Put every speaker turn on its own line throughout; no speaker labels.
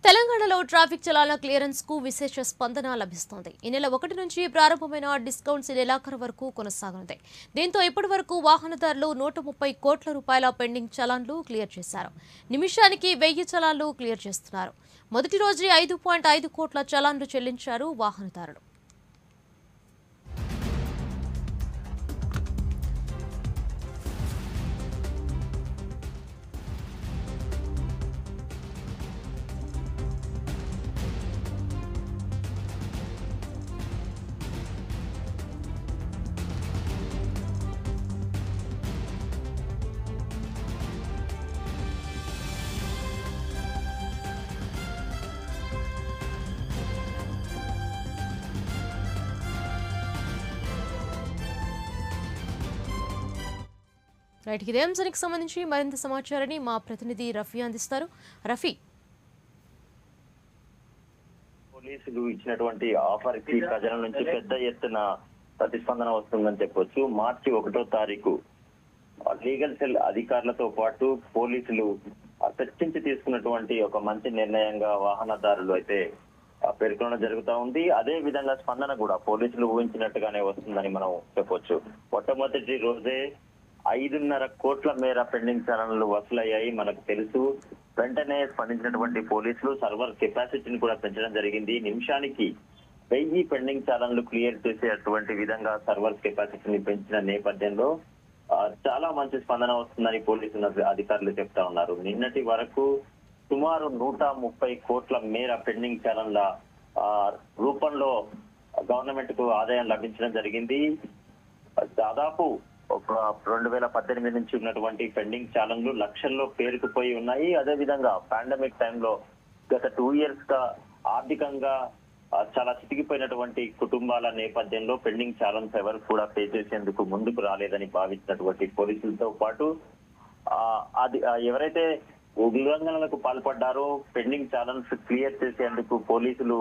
తెలంగాణలో traffic చలాల clearance కు విశేష స్పందన లభిస్తోంది ఈ నెల ఒకటి నుంచి ప్రారంభమైన డిస్కౌంట్స్ ఈ నెలాఖరు వరకు కొనసాగనుంది దీంతో ఇప్పటి వరకు వాహనదారులు నూట ముప్పై కోట్ల రూపాయల పెండింగ్ చలాన్లు క్లియర్ చేశారు నిమిషానికి వెయ్యి చలాన్లు క్లియర్ చేస్తున్నారు మొదటి రోజే ఐదు పాయింట్ ఐదు కోట్ల చలాన్లు చెల్లించారు వాహనదారులు రైట్ ఇదే అంశానికి సంబంధించి మరింత సమాచారాన్ని మా ప్రతినిధి రఫీ అందిస్తారు రఫీ
పోలీసులు ఇచ్చినటువంటి ఆఫర్ కి ప్రజల నుంచి పెద్ద ఎత్తున ప్రతిస్పందన వస్తుందని చెప్పొచ్చు మార్చి ఒకటో తారీఖు లీగల్ సెల్ అధికారులతో పాటు పోలీసులు ఆ, చర్చించి తీసుకున్నటువంటి ఒక మంచి నిర్ణయంగా వాహనదారులు అయితే ఆ, పేర్కొనడం జరుగుతా ఉంది అదే విధంగా స్పందన కూడా పోలీసులు ఊహించినట్టుగానే వస్తుందని మనం చెప్పొచ్చు మొట్టమొదటి రోజే ఐదున్నర కోట్ల మేర పెండింగ్ చలనాలు వసూలయ్యాయి మనకు తెలుసు వెంటనే స్పందించినటువంటి పోలీసులు సర్వర్ కెపాసిటీని కూడా పెంచడం జరిగింది నిమిషానికి వెయ్యి పెండింగ్ చలనాలు క్లియర్ చేసేటువంటి విధంగా సర్వర్ కెపాసిటీని పెంచిన నేపథ్యంలో ఆ, చాలా మంచి స్పందన వస్తుందని పోలీసులు అధికారులు చెప్తా ఉన్నారు నిన్నటి వరకు సుమారు నూట ముప్పై కోట్ల మేర పెండింగ్ చలన్ల ఆ, రూపంలో గవర్నమెంట్ కు ఆదాయం లభించడం జరిగింది దాదాపు ఒక రెండు వేల పద్దెనిమిది నుంచి ఉన్నటువంటి పెండింగ్ ఛాలెంజ్లు లక్షల్లో పేరుకుపోయి ఉన్నాయి అదే విధంగా పాండమిక్ టైంలో గత టూ ఇయర్స్ గా ఆర్థికంగా ఆ, చాలా చితికిపోయినటువంటి కుటుంబాల నేపథ్యంలో పెండింగ్ ఛాలెంజ్ ఎవరు కూడా పే చేసేందుకు ముందుకు రాలేదని భావించినటువంటి పోలీసులతో పాటు ఆ, అది ఆ, ఎవరైతే ఉల్లంఘనలకు పాల్పడ్డారో పెండింగ్ ఛాలెంజ్ క్లియర్ చేసేందుకు పోలీసులు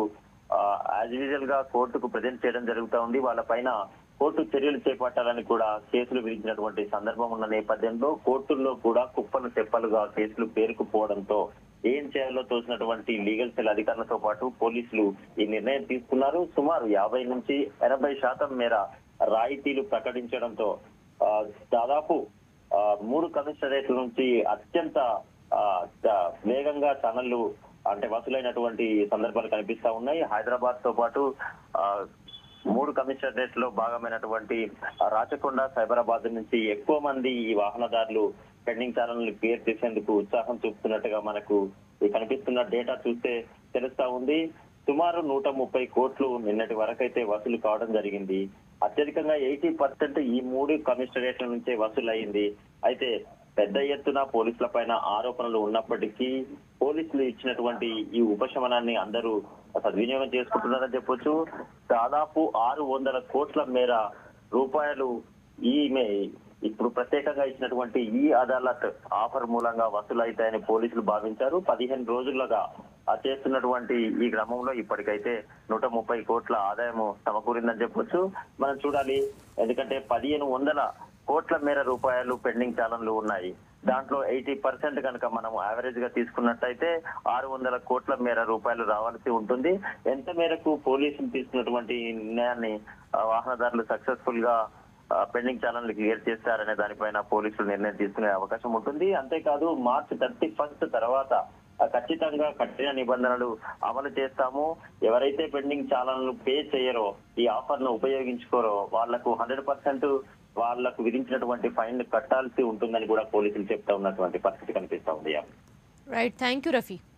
యాజ్ యూజువల్ గా కోర్టుకు ప్రజెంట్ చేయడం జరుగుతా ఉంది వాళ్ళపైన కోర్టు చర్యలు చేపట్టాలని కూడా కేసులు విధించినటువంటి సందర్భం ఉన్న నేపథ్యంలో కోర్టుల్లో కూడా కుప్పలు తెప్పలుగా కేసులు పేరుకుపోవడంతో ఏం చేయాలో తోచినటువంటి లీగల్ సెల్ అధికారులతో పాటు పోలీసులు ఈ నిర్ణయం తీసుకున్నారు సుమారు యాభై నుంచి ఎనభై శాతం మేర రాయితీలు ప్రకటించడంతో ఆ, దాదాపు ఆ, మూడు కమిషనరేట్ల నుంచి అత్యంత ఆ, ద- వేగంగా ఛానళ్లు అంటే వసూలైనటువంటి సందర్భాలు కనిపిస్తా ఉన్నాయి హైదరాబాద్ తో పాటు ఆ, మూడు కమిషనరేట్ లో భాగమైనటువంటి ఆ, రాచకొండ సైబరాబాద్ నుంచి ఎక్కువ మంది ఈ వాహనదారులు పెండింగ్ ఛానల్ క్లియర్ చేసేందుకు ఉత్సాహం చూపుతున్నట్టుగా మనకు ఈ కనిపిస్తున్న డేటా చూస్తే తెలుస్తా ఉంది సుమారు నూట ముప్పై కోట్లు నిన్నటి వరకైతే వసూలు కావడం జరిగింది అత్యధికంగా ఎయిటీ పర్సెంట్ ఈ మూడు కమిషనరేట్ల నుంచే వసూలు అయింది అయితే పెద్ద ఎత్తున పోలీసుల పైన ఆరోపణలు ఉన్నప్పటికీ పోలీసులు ఇచ్చినటువంటి ఈ ఉపశమనాన్ని అందరూ సద్వినియోగం చేసుకుంటున్నారని చెప్పొచ్చు దాదాపు ఆరు వందల కోట్ల మేర రూపాయలు ఈ మే ఇప్పుడు ప్రత్యేకంగా ఇచ్చినటువంటి ఈ అదాలత్ ఆఫర్ మూలంగా వసూలైతాయని పోలీసులు భావించారు పదిహేను రోజులుగా ఆ చేస్తున్నటువంటి ఈ క్రమంలో ఇప్పటికైతే నూట ముప్పై కోట్ల ఆదాయము సమకూరిందని చెప్పొచ్చు మనం చూడాలి ఎందుకంటే పదిహేను వందల కోట్ల మేర రూపాయలు పెండింగ్ చాలన్లు ఉన్నాయి దాంట్లో ఎయిటీ పర్సెంట్ కనుక మనం యావరేజ్ గా తీసుకున్నట్టయితే ఆరు వందల కోట్ల మేర రూపాయలు రావాల్సి ఉంటుంది ఎంత మేరకు పోలీసులు తీసుకున్నటువంటి ఈ నిర్ణయాన్ని ఆ, వాహనదారులు సక్సెస్ఫుల్ గా ఆ, పెండింగ్ ఛానల్ క్లియర్ చేస్తారనే దానిపైన పోలీసులు నిర్ణయం తీసుకునే అవకాశం ఉంటుంది అంతేకాదు మార్చి థర్టీ ఫస్ట్ తర్వాత ఆ, ఖచ్చితంగా కఠిన నిబంధనలు అమలు చేస్తాము ఎవరైతే పెండింగ్ ఛానల్ పే చేయరో ఈ ఆఫర్ ను ఉపయోగించుకోరో వాళ్లకు హండ్రెడ్ పర్సెంట్ వాళ్లకు విధించినటువంటి ఫైన్ కట్టాల్సి ఉంటుందని కూడా పోలీసులు చెప్తా ఉన్నటువంటి పరిస్థితి కనిపిస్తా ఉంది
రైట్ థ్యాంక్ యూ రఫీ